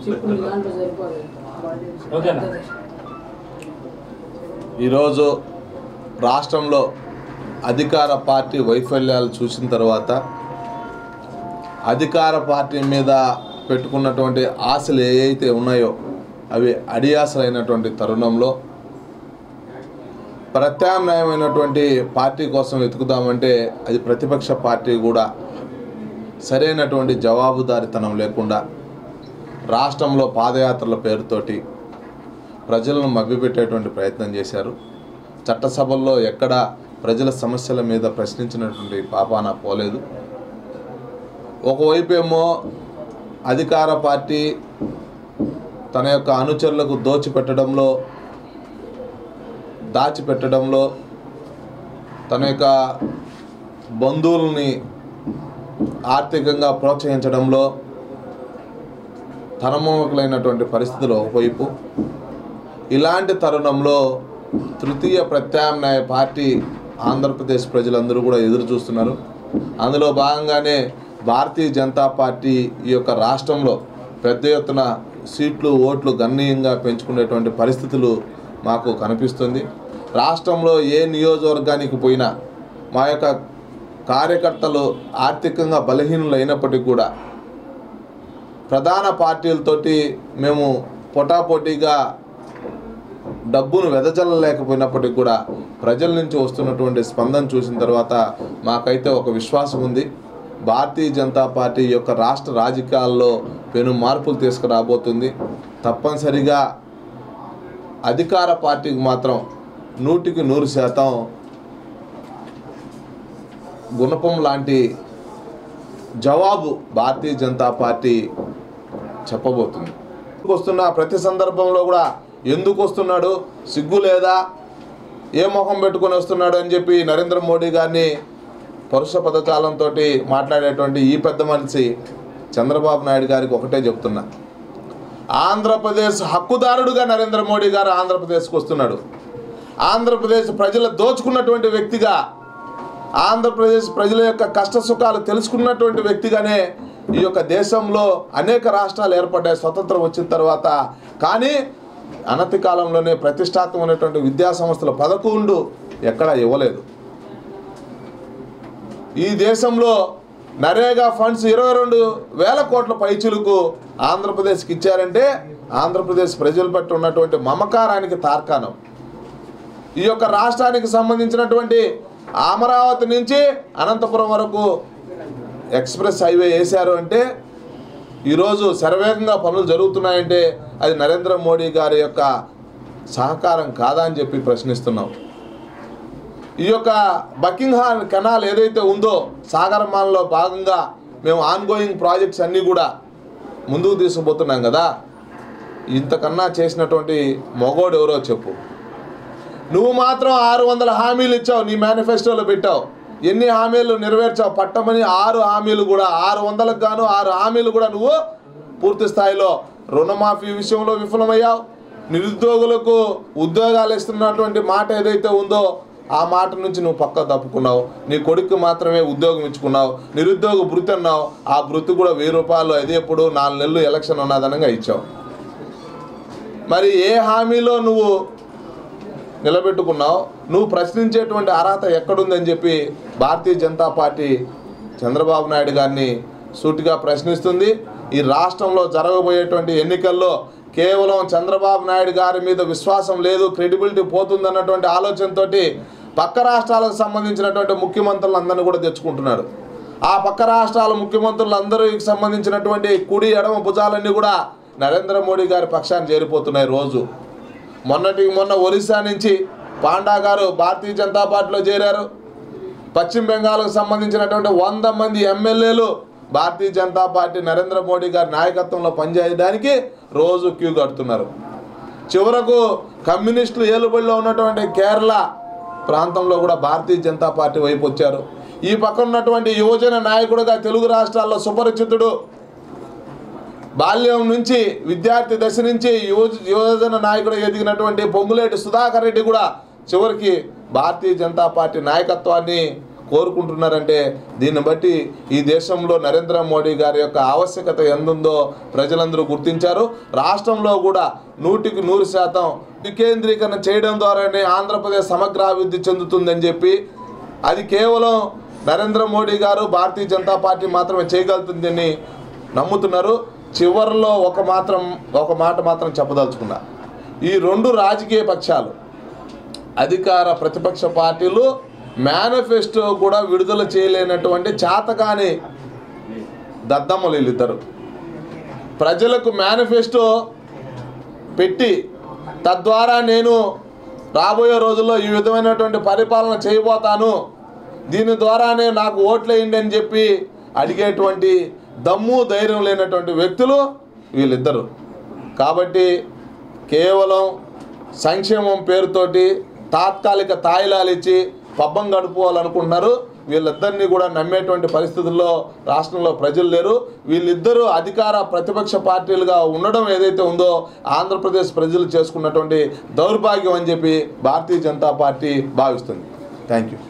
ఇప్పుడు దాంట్లో సరిపోదు ఓకేనా? ఈరోజు రాష్ట్రంలో అధికార పార్టీ వైఫల్యాలు చూసిన తర్వాత అధికార పార్టీ మీద పెట్టుకున్నటువంటి ఆశలు ఏవైతే ఉన్నాయో అవి అడియాసలైనటువంటి తరుణంలో ప్రత్యామ్నాయమైనటువంటి పార్టీ కోసం వెతుకుదామంటే అది ప్రతిపక్ష పార్టీ కూడా సరైనటువంటి జవాబుదారితనం లేకుండా రాష్ట్రంలో పాదయాత్రల పేరుతోటి ప్రజలను మభ్యపెట్టేటువంటి ప్రయత్నం చేశారు చట్టసభల్లో ఎక్కడ ప్రజల సమస్యల మీద ప్రశ్నించినటువంటి పాపాన పోలేదు ఒకవైపు ఏమో అధికార పార్టీ తన యొక్క అనుచరులకు దోచిపెట్టడంలో దాచిపెట్టడంలో తన యొక్క బంధువుల్ని ఆర్థికంగా ప్రోత్సహించడంలో తనమోకలైనటువంటి పరిస్థితులు ఒకవైపు ఇలాంటి తరుణంలో తృతీయ ప్రత్యామ్నాయ పార్టీ ఆంధ్రప్రదేశ్ ప్రజలందరూ కూడా ఎదురు చూస్తున్నారు అందులో భాగంగానే భారతీయ జనతా పార్టీ ఈ యొక్క రాష్ట్రంలో పెద్ద ఎత్తున సీట్లు ఓట్లు గణనీయంగా పెంచుకునేటువంటి పరిస్థితులు మాకు కనిపిస్తుంది రాష్ట్రంలో ఏ నియోజకవర్గానికి పోయినా మా యొక్క కార్యకర్తలు ఆర్థికంగా బలహీనులు అయినప్పటికీ కూడా ప్రధాన పార్టీలతోటి మేము పోటాపోటీగా డబ్బును వెదజల్లలేకపోయినప్పటికీ కూడా ప్రజల నుంచి వస్తున్నటువంటి స్పందన చూసిన తర్వాత మాకైతే ఒక విశ్వాసం ఉంది భారతీయ జనతా పార్టీ యొక్క రాష్ట్ర రాజకీయాల్లో పెను మార్పులు తీసుకురాబోతుంది తప్పనిసరిగా అధికార పార్టీకి మాత్రం నూటికి నూరు శాతం గుణపం లాంటి జవాబు భారతీయ జనతా పార్టీ చెప్పబోతుంది వస్తున్న ప్రతి సందర్భంలో కూడా ఎందుకు వస్తున్నాడు సిగ్గు లేదా ఏ మొహం పెట్టుకొని వస్తున్నాడు అని చెప్పి నరేంద్ర మోడీ గారిని పరుష పదజాలంతో మాట్లాడేటువంటి ఈ పెద్ద మనిషి చంద్రబాబు నాయుడు గారికి ఒకటే చెప్తున్నా ఆంధ్రప్రదేశ్ హక్కుదారుడుగా నరేంద్ర మోడీ గారు ఆంధ్రప్రదేశ్కి వస్తున్నాడు ఆంధ్రప్రదేశ్ ప్రజలు దోచుకున్నటువంటి వ్యక్తిగా ఆంధ్రప్రదేశ్ ప్రజల యొక్క కష్ట సుఖాలు తెలుసుకున్నటువంటి వ్యక్తిగానే ఈ యొక్క దేశంలో అనేక రాష్ట్రాలు ఏర్పడ్డాయి స్వతంత్రం వచ్చిన తర్వాత కానీ అనతి కాలంలోనే ప్రతిష్టాత్మకమైనటువంటి విద్యా సంస్థలు పదకొండు ఎక్కడా ఇవ్వలేదు ఈ దేశంలో నరేగా ఫండ్స్ ఇరవై రెండు వేల కోట్ల పైచులకు ఆంధ్రప్రదేశ్కి ఇచ్చారంటే ఆంధ్రప్రదేశ్ ప్రజల పట్ల ఉన్నటువంటి మమకారానికి తార్కాణం ఈ యొక్క రాష్ట్రానికి సంబంధించినటువంటి అమరావతి నుంచి అనంతపురం వరకు ఎక్స్ప్రెస్ హైవే వేశారు అంటే ఈరోజు శరవేగంగా పనులు జరుగుతున్నాయంటే అది నరేంద్ర మోడీ గారి యొక్క సహకారం కాదా అని చెప్పి ప్రశ్నిస్తున్నాం ఈ యొక్క బకింగ్హామ్ కెనాల్ ఏదైతే ఉందో సాగరమాలలో భాగంగా మేము ఆన్గోయింగ్ ప్రాజెక్ట్స్ అన్నీ కూడా ముందుకు తీసుకుపోతున్నాం కదా ఇంతకన్నా చేసినటువంటి మొగోడు ఎవరో చెప్పు నువ్వు మాత్రం ఆరు వందల హామీలు ఇచ్చావు నీ మేనిఫెస్టోలో పెట్టావు ఎన్ని హామీలు నెరవేర్చావు పట్టమని ఆరు హామీలు కూడా ఆరు వందలకు గాను ఆరు హామీలు కూడా నువ్వు పూర్తి స్థాయిలో రుణమాఫీ విషయంలో విఫలమయ్యావు నిరుద్యోగులకు ఉద్యోగాలు ఇస్తున్నటువంటి మాట ఏదైతే ఉందో ఆ మాట నుంచి నువ్వు పక్క తప్పుకున్నావు నీ కొడుకు మాత్రమే ఉద్యోగం ఇచ్చుకున్నావు నిరుద్యోగ భృతి అన్నావు ఆ భృతి కూడా వెయ్యి రూపాయలు అదే ఇప్పుడు నాలుగు నెలలు ఎలక్షన్ ఉన్నదనంగా ఇచ్చావు మరి ఏ హామీలో నువ్వు నిలబెట్టుకున్నావు నువ్వు ప్రశ్నించేటువంటి అర్హత ఎక్కడుందని చెప్పి భారతీయ జనతా పార్టీ చంద్రబాబు నాయుడు గారిని సూటిగా ప్రశ్నిస్తుంది ఈ రాష్ట్రంలో జరగబోయేటువంటి ఎన్నికల్లో కేవలం చంద్రబాబు నాయుడు గారి మీద విశ్వాసం లేదు క్రెడిబిలిటీ పోతుందన్నటువంటి ఆలోచనతోటి పక్క రాష్ట్రాలకు సంబంధించినటువంటి ముఖ్యమంత్రులందరినీ కూడా తెచ్చుకుంటున్నాడు ఆ పక్క రాష్ట్రాల ముఖ్యమంత్రులందరికి సంబంధించినటువంటి కుడి ఎడమ భుజాలన్నీ కూడా నరేంద్ర మోడీ గారి పక్షాన్ని చేరిపోతున్నాయి రోజు మొన్నటికి మొన్న ఒరిస్సా నుంచి పాండా గారు భారతీయ జనతా పార్టీలో చేరారు పశ్చిమ బెంగాల్కు సంబంధించినటువంటి వంద మంది ఎమ్మెల్యేలు భారతీయ జనతా పార్టీ నరేంద్ర మోడీ గారి నాయకత్వంలో పనిచేయడానికి రోజు క్యూ కడుతున్నారు చివరకు కమ్యూనిస్టులు ఏలుబడిలో ఉన్నటువంటి కేరళ ప్రాంతంలో కూడా భారతీయ జనతా పార్టీ వైపు వచ్చారు ఈ పక్కన ఉన్నటువంటి యువజన నాయకుడుగా తెలుగు రాష్ట్రాల్లో సుపరిచితుడు బాల్యం నుంచి విద్యార్థి దశ నుంచి యువ యువజన నాయకుడు ఎదిగినటువంటి పొంగులేటి సుధాకర్ రెడ్డి కూడా చివరికి భారతీయ జనతా పార్టీ నాయకత్వాన్ని కోరుకుంటున్నారంటే దీన్ని బట్టి ఈ దేశంలో నరేంద్ర మోడీ గారి యొక్క ఆవశ్యకత ఎందుందో ప్రజలందరూ గుర్తించారు రాష్ట్రంలో కూడా నూటికి నూరు శాతం వికేంద్రీకరణ చేయడం ద్వారానే ఆంధ్రప్రదేశ్ సమగ్రాభివృద్ధి చెందుతుందని చెప్పి అది కేవలం నరేంద్ర మోడీ గారు భారతీయ జనతా పార్టీ మాత్రమే చేయగలుగుతుందని నమ్ముతున్నారు చివరిలో ఒక మాత్రం ఒక మాట మాత్రం చెప్పదలుచుకున్నా ఈ రెండు రాజకీయ పక్షాలు అధికార ప్రతిపక్ష పార్టీలు మేనిఫెస్టో కూడా విడుదల చేయలేనటువంటి చేతకాని దద్దమ్మలు వీళ్ళిద్దరు ప్రజలకు మేనిఫెస్టో పెట్టి తద్వారా నేను రాబోయే రోజుల్లో ఈ విధమైనటువంటి పరిపాలన చేయబోతాను దీని ద్వారానే నాకు ఓట్లేయండి అని చెప్పి అడిగేటువంటి దమ్ము ధైర్యం లేనటువంటి వ్యక్తులు వీళ్ళిద్దరు కాబట్టి కేవలం సంక్షేమం పేరుతోటి తాత్కాలిక తాయిలాలు ఇచ్చి పబ్బం గడుపుకోవాలనుకుంటున్నారు వీళ్ళిద్దరినీ కూడా నమ్మేటువంటి పరిస్థితుల్లో రాష్ట్రంలో ప్రజలు లేరు వీళ్ళిద్దరూ అధికార ప్రతిపక్ష పార్టీలుగా ఉండడం ఏదైతే ఉందో ఆంధ్రప్రదేశ్ ప్రజలు చేసుకున్నటువంటి దౌర్భాగ్యం అని చెప్పి భారతీయ జనతా పార్టీ భావిస్తుంది థ్యాంక్ యూ